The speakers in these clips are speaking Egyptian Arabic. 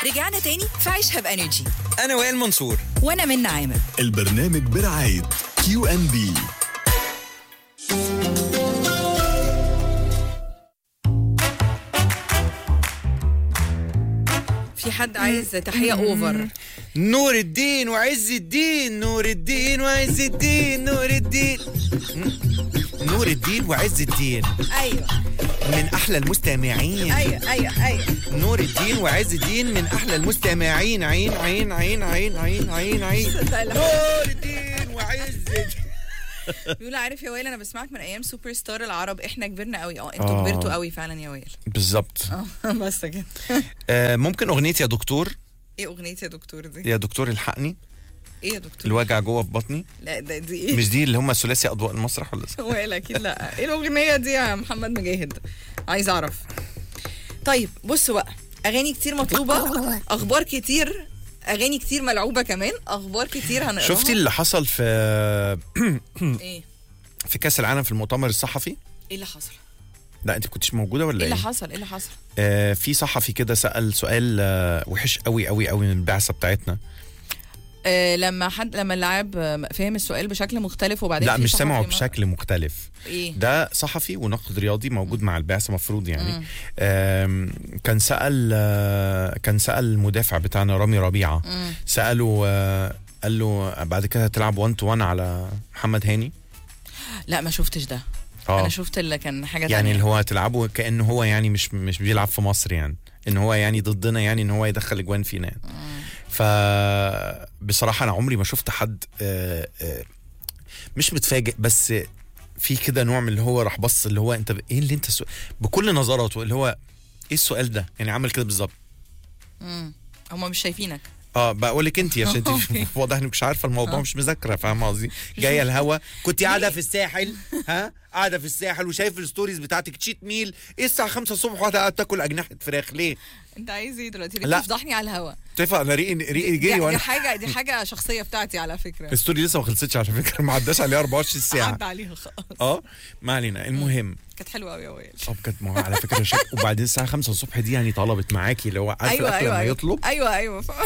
رجعنا تاني في عيشها بانرجي انا وائل منصور وانا من عامر البرنامج برعاية كيو ان بي في حد عايز تحيه اوفر نور الدين وعز الدين نور الدين وعز الدين نور الدين م? نور الدين وعز الدين ايوه من احلى المستمعين ايوه ايوه ايوه نور الدين وعز الدين من احلى المستمعين عين عين عين عين عين عين عين صدق نور الدين وعز الدين بيقول عارف يا وائل انا بسمعك من ايام سوبر ستار العرب احنا كبرنا قوي اه انتوا آه. كبرتوا قوي فعلا يا وائل بالظبط اه بس كده آه ممكن اغنيه يا دكتور ايه اغنيه يا دكتور دي يا دكتور الحقني ايه يا دكتور الوجع جوه في بطني لا ده دي ايه مش دي اللي هم ثلاثي اضواء المسرح ولا وائل اكيد لا ايه الاغنيه دي يا محمد مجاهد عايز اعرف طيب بصوا بقى اغاني كتير مطلوبه اخبار كتير اغاني كتير ملعوبه كمان اخبار كتير هنقراها شفتي اللي حصل في ايه في كاس العالم في المؤتمر الصحفي ايه اللي حصل لا انت كنتش موجوده ولا ايه اللي ايه حصل ايه اللي حصل آه في صحفي كده سال سؤال آه وحش قوي قوي قوي من البعثه بتاعتنا آه لما حد لما اللاعب آه، فهم السؤال بشكل مختلف وبعدين لا في مش صحفي سمعه ما- بشكل مختلف ايه ده صحفي وناقد رياضي موجود مع البعثه مفروض يعني آم، كان سال آه، كان سال المدافع بتاعنا رامي ربيعه مم. ساله آه، قال له بعد كده هتلعب 1 تو 1 على محمد هاني لا ما شفتش ده اه انا شفت اللي كان حاجه يعني تانية. اللي هو هتلعبه كانه هو يعني مش مش بيلعب في مصر يعني ان هو يعني ضدنا يعني ان هو يدخل اجوان فينا يعني. ف بصراحه انا عمري ما شفت حد آه، آه، مش متفاجئ بس في كده نوع من اللي هو راح بص اللي هو انت ب- ايه اللي انت سو... بكل نظراته اللي هو ايه السؤال ده يعني عمل كده بالظبط مم. هما مش شايفينك اه بقول لك انت عشان انت أوكي. واضح انك مش عارفه الموضوع آه. مش مذاكره فاهمه قصدي جايه الهوا كنت قاعده في الساحل ها قاعده في الساحل وشايف الستوريز بتاعتك تشيت ميل ايه الساعه 5 الصبح وقاعده قاعدة تاكل اجنحه فراخ ليه انت عايز ايه دلوقتي لا. ليه تفضحني على الهوا اتفق انا ريقي ريقي دي, جري دي وانا حاجه دي حاجه شخصيه بتاعتي على فكره الستوري لسه ما خلصتش على فكره ما عداش عليها 24 ساعه عدى عليها خلاص اه ما علينا المهم كانت حلوه قوي يا وائل اه بجد ما هو على فكره شك وبعدين الساعه 5 الصبح دي يعني طلبت معاكي اللي هو عارف ايوه الاكل ايوه لما ايوه يطلب ايوه ايوه ف-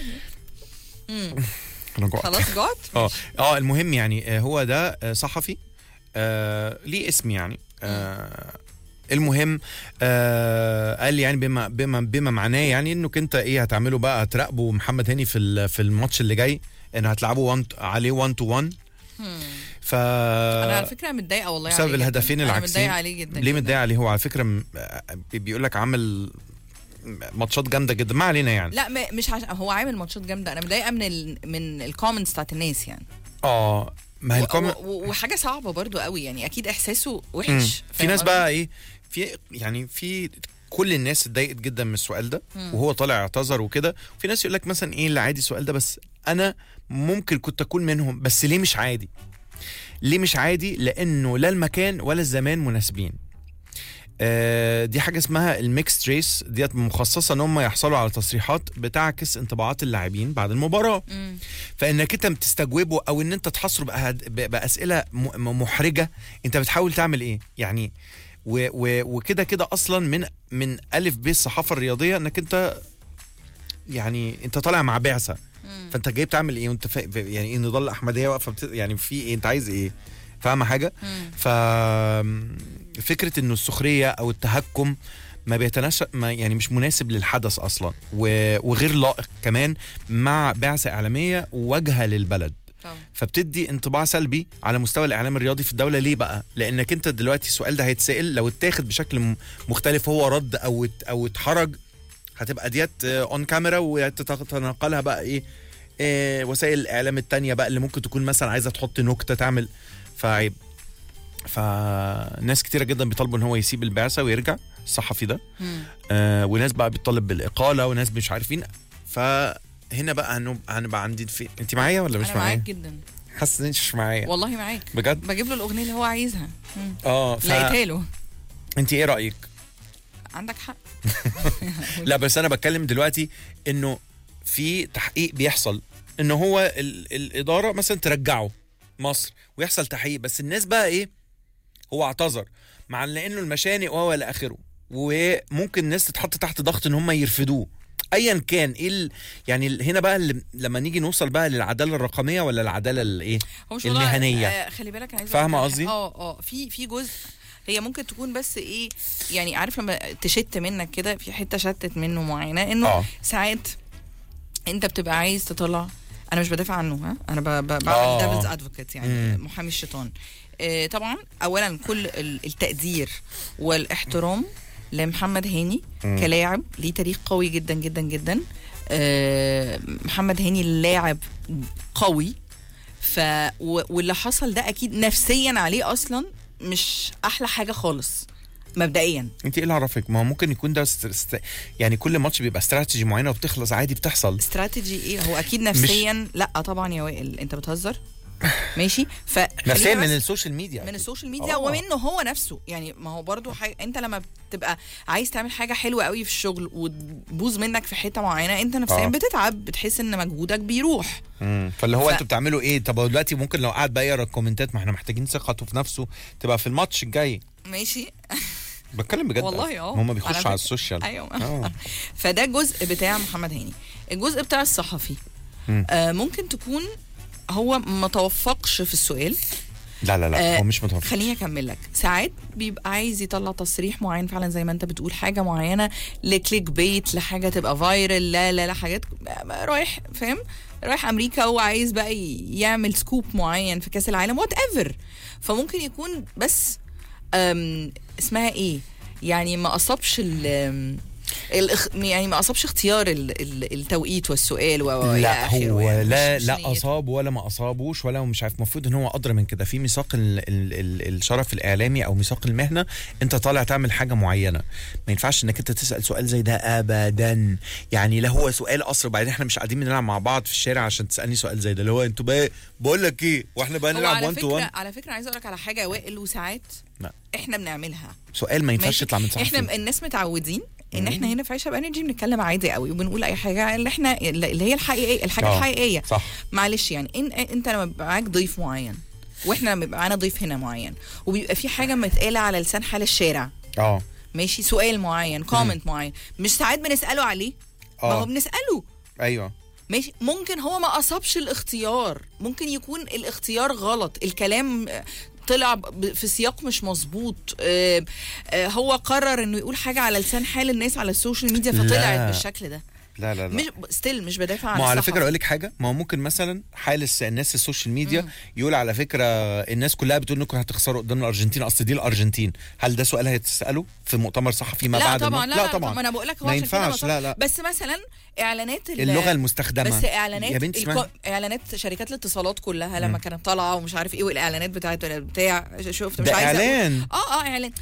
انا جوعت خلاص جعت اه اه المهم يعني آه، هو ده آه، صحفي آه ليه اسم يعني آه المهم آه قال يعني بما بما بما معناه يعني انك انت ايه هتعمله بقى هتراقبوا محمد هاني في ال- في الماتش اللي جاي ان هتلعبوا one عليه 1 تو 1 ف انا على فكره متضايقه والله بسبب عليه جداً. الهدفين انا العكسيين متضايقه عليه جدا ليه جداً. متضايق عليه هو على فكره م- بيقول لك عمل ماتشات جامده جدا ما علينا يعني لا م- مش عشان هو عامل ماتشات جامده انا متضايقه من ال... من الكومنتس بتاعت الناس يعني اه ما هي و- الكومنت و- وحاجه صعبه برضو قوي يعني اكيد احساسه مم. وحش في فاهم ناس قصدي؟ بقى ايه في يعني في كل الناس اتضايقت جدا من السؤال ده مم. وهو طالع اعتذر وكده في ناس يقول لك مثلا ايه اللي عادي السؤال ده بس انا ممكن كنت اكون منهم بس ليه مش عادي ليه مش عادي لانه لا المكان ولا الزمان مناسبين آه دي حاجه اسمها الميكس ريس ديت مخصصه ان هم يحصلوا على تصريحات بتعكس انطباعات اللاعبين بعد المباراه مم. فانك انت بتستجوبه او ان انت تحصره بأهد- ب- باسئله م- م- محرجه انت بتحاول تعمل ايه يعني و- و- وكده كده اصلا من من الف ب الصحافه الرياضيه انك انت يعني انت طالع مع بعثه مم. فانت جاي بتعمل ايه وانت فا... يعني ايه نضال احمديه واقفه بت... يعني في ايه انت عايز ايه فاهمه حاجه مم. ف فكره انه السخريه او التهكم ما بيتناسب ما يعني مش مناسب للحدث اصلا و... وغير لائق كمان مع بعثه اعلاميه واجهه للبلد طبعا. فبتدي انطباع سلبي على مستوى الاعلام الرياضي في الدوله ليه بقى لانك انت دلوقتي السؤال ده هيتسال لو اتاخد بشكل م- مختلف هو رد او ات- او اتحرج هتبقى ديت اون كاميرا وتتناقلها بقى ايه, إيه وسائل الاعلام التانية بقى اللي ممكن تكون مثلا عايزه تحط نكته تعمل فعيب فناس كتيره جدا بيطالبوا ان هو يسيب البعثه ويرجع الصحفي ده مم. آه وناس بقى بتطالب بالاقاله وناس مش عارفين فهنا بقى هنبقى, هنبقى عندي في انت معايا ولا مش انا معاك معايا جدا حاسس ان انت مش معايا والله معاك بجد بجيب له الاغنيه اللي هو عايزها مم. اه ف... لقيتها له انت ايه رايك عندك حق لا بس انا بتكلم دلوقتي انه في تحقيق بيحصل ان هو ال... الاداره مثلا ترجعه مصر ويحصل تحقيق بس الناس بقى ايه هو اعتذر مع ان لانه المشانق وهو الى اخره وممكن الناس تتحط تحت ضغط ان هم يرفدوه ايا كان ايه ال... يعني ال- هنا بقى اللي... لما نيجي نوصل بقى للعداله الرقميه ولا العداله الايه هو مش موضوع- المهنيه آه خلي بالك انا عايزه فاهمة أقول لك قصدي؟ حاجة. اه اه في في جزء هي ممكن تكون بس ايه يعني عارف لما تشت منك كده في حته شتت منه معينه انه آه. ساعات انت بتبقى عايز تطلع انا مش بدافع عنه ها انا ب- ب- آه. بعمل ديفلز ادفوكيت يعني مم. محامي الشيطان آه طبعا اولا كل ال- التقدير والاحترام لمحمد هاني مم. كلاعب ليه تاريخ قوي جدا جدا جدا آه محمد هاني لاعب قوي ف و- واللي حصل ده اكيد نفسيا عليه اصلا مش احلى حاجه خالص مبدئيا انت ايه اللي عرفك ما هو ممكن يكون ده است... است... يعني كل ماتش بيبقى استراتيجي معينه وبتخلص عادي بتحصل استراتيجي ايه هو اكيد نفسيا لا طبعا يا وائل انت بتهزر ماشي ف نفسيا خلينا من بس- السوشيال ميديا من السوشيال ميديا آه. ومنه هو نفسه يعني ما هو برضو حاجة انت لما بتبقى عايز تعمل حاجه حلوه قوي في الشغل وتبوظ منك في حته معينه انت نفسيا آه. بتتعب بتحس ان مجهودك بيروح مم. فاللي هو ف- انتوا بتعملوا ايه طب هو دلوقتي ممكن لو قاعد بقى يقرا الكومنتات ما احنا محتاجين ثقته في نفسه تبقى في الماتش الجاي ماشي بتكلم بجد والله اه هم بيخشوا فكرة. على السوشيال ايوه اه فده الجزء بتاع محمد هاني الجزء بتاع الصحفي مم. آه ممكن تكون هو ما توفقش في السؤال لا لا لا آه، هو مش متوفق خليني اكمل لك ساعات بيبقى عايز يطلع تصريح معين فعلا زي ما انت بتقول حاجه معينه لكليك بيت لحاجه تبقى فايرل لا لا لا حاجات رايح فاهم رايح امريكا وعايز بقى ي- يعمل سكوب معين في كاس العالم وات ايفر فممكن يكون بس أم اسمها ايه يعني ما اصابش ال أم، الإخ... يعني ما اصابش اختيار ال... ال... التوقيت والسؤال و و- إلى لا آخره هو يعني. لا مش- مش لا نيته. اصاب ولا ما اصابوش ولا مش عارف المفروض ان هو ادرى من كده في ميثاق ال ال ال الشرف الاعلامي او ميثاق المهنه انت طالع تعمل حاجه معينه ما ينفعش انك انت تسال سؤال زي ده ابدا يعني لا هو سؤال اصل وبعدين احنا مش قاعدين بنلعب مع بعض في الشارع عشان تسالني سؤال زي ده اللي هو انتوا بقى بقول لك ايه واحنا بقى هو نلعب على 1 تو فكره 1 على فكره عايزه اقول لك على حاجه يا وائل وساعات لا. احنا بنعملها سؤال ما ينفعش ماشي؟ يطلع من صحفي احنا الناس متعودين ان احنا هنا في عيشه بانرجي بنتكلم عادي قوي وبنقول اي حاجه اللي احنا اللي هي الحقيقيه الحاجه آه، الحقيقيه صح معلش يعني إن انت لما بيبقى معاك ضيف معين واحنا لما بيبقى معانا ضيف هنا معين وبيبقى في حاجه متقاله على لسان حال الشارع اه ماشي سؤال معين كومنت معين مش ساعات بنساله عليه ما هو اه بنساله ايوه ماشي ممكن هو ما اصابش الاختيار ممكن يكون الاختيار غلط الكلام آه، طلع ب- في سياق مش مظبوط آه، آه، هو قرر انه يقول حاجه على لسان حال الناس على السوشيال ميديا فطلعت لا. بالشكل ده لا لا لا مش ستيل مش بدافع عن ما هو على الصحافة. فكره اقول لك حاجه ما هو ممكن مثلا حال الس- الناس السوشيال ميديا يقول على فكره الناس كلها بتقول انكم هتخسروا قدام الارجنتين اصل دي الارجنتين هل ده سؤال هيتساله في مؤتمر صحفي ما لا بعد طبعا المو- لا, لا طبعا ما انا بقول لك هو ما عشان كده ينفعش ما لا لا بس مثلا اعلانات ال- اللغه المستخدمه بس اعلانات يا بنتي الكو... اسمعي. اعلانات شركات الاتصالات كلها لما كانت طالعه ومش عارف ايه والاعلانات بتاعت بتاع شفت مش ده عايزه أقول- اعلان اه اه اعلان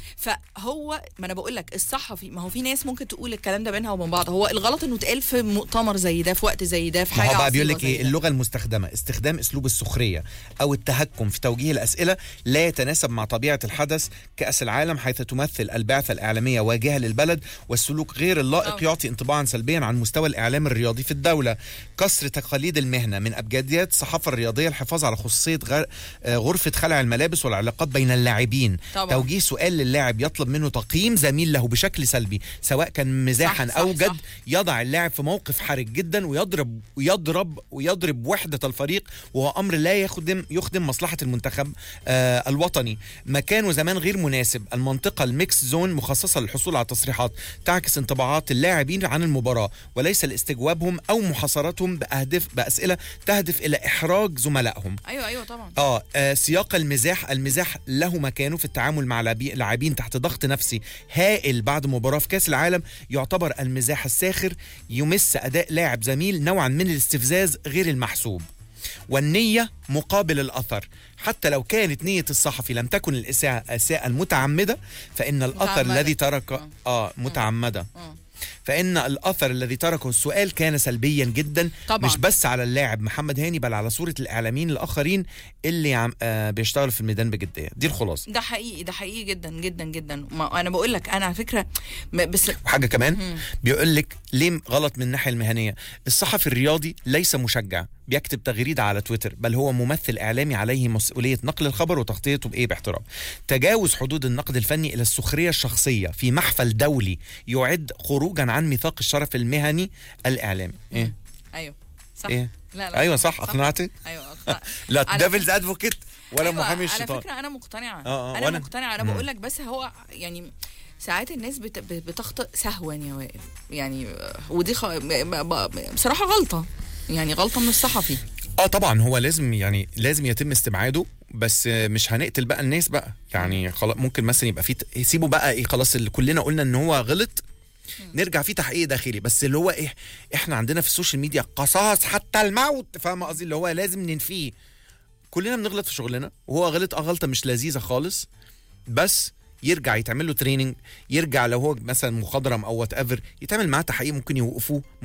فهو ما انا بقول لك الصحفي ما هو في ناس ممكن تقول الكلام ده بينها وبين بعض هو الغلط انه اتقال في مؤتمر زي ده في وقت زي ده في ما حاجه هو بقى بيقول عصيبة لك زي ايه ده. اللغه المستخدمه استخدام اسلوب السخريه او التهكم في توجيه الاسئله لا يتناسب مع طبيعه الحدث كاس العالم حيث تمثل البعثه الاعلاميه واجهه للبلد والسلوك غير اللائق آه. يعطي انطباعا سلبيا عن مستوى الاعلام الرياضي في الدوله كسر تقاليد المهنه من ابجديات الصحافه الرياضيه الحفاظ على خصوصيه غ- آه، غرفه خلع الملابس والعلاقات بين اللاعبين طبعا. توجيه سؤال للاعب يطلب منه تقييم زميل له بشكل سلبي سواء كان مزاحا صح، او صح، جد صح. يضع اللاعب في موقف حرج جدا ويضرب ويضرب ويضرب وحده الفريق وهو امر لا يخدم يخدم مصلحه المنتخب آه الوطني مكان وزمان غير مناسب المنطقه الميكس زون مخصصه للحصول على تصريحات تعكس انطباعات اللاعبين عن المباراه وليس لاستجوابهم او محاصرتهم باهداف باسئله تهدف الى احراج زملائهم ايوه ايوه طبعا آه, اه سياق المزاح المزاح له مكانه في التعامل مع لاعبي- لاعبين تحت ضغط نفسي هائل بعد مباراة في كأس العالم يعتبر المزاح الساخر يمس أداء لاعب زميل نوعا من الاستفزاز غير المحسوب والنية مقابل الأثر حتى لو كانت نية الصحفي لم تكن الإساءة الإساءة المتعمدة فإن الأثر متعمدة. الذي ترك آه. آه متعمدة آه. فإن الأثر الذي تركه السؤال كان سلبيا جدا طبعا. مش بس على اللاعب محمد هاني بل على صورة الإعلاميين الآخرين اللي عم آه بيشتغلوا في الميدان بجدية دي الخلاصة ده حقيقي ده حقيقي جدا جدا جدا ما انا بقول لك انا على فكره م- بس وحاجة كمان بيقول لك ليه غلط من الناحية المهنية الصحفي الرياضي ليس مشجع بيكتب تغريدة على تويتر بل هو ممثل إعلامي عليه مسؤولية نقل الخبر وتغطيته بإيه باحترام تجاوز حدود النقد الفني إلى السخرية الشخصية في محفل دولي يعد خروجا عن ميثاق الشرف المهني الاعلامي ايه ايوه صح ايه لا لا ايوه صح اقنعتك ايوه أقنع- لا على ديفلز ادفوكيت ولا أيوة، محامي على الشيطان فكره انا مقتنعه آه، آه، انا وأنا- مقتنعه انا مم. بقول لك بس هو يعني ساعات الناس بت... بت- بتخطئ سهوا يا وائل يعني آه، ودي خ... ب- ب- بصراحه غلطه يعني غلطه من الصحفي اه طبعا هو لازم يعني لازم يتم استبعاده بس آه، مش هنقتل بقى الناس بقى يعني خلاص ممكن مثلا يبقى في ت- يسيبوا بقى ايه خلاص اللي كلنا قلنا ان هو غلط نرجع فيه تحقيق داخلي بس اللي هو ايه احنا عندنا في السوشيال ميديا قصاص حتى الموت فاهم قصدي اللي هو لازم ننفيه كلنا بنغلط في شغلنا وهو غلط اه غلطه مش لذيذه خالص بس يرجع يتعمل له تريننج يرجع لو هو مثلا مخضرم او وات ايفر يتعمل معاه تحقيق ممكن يوقفوه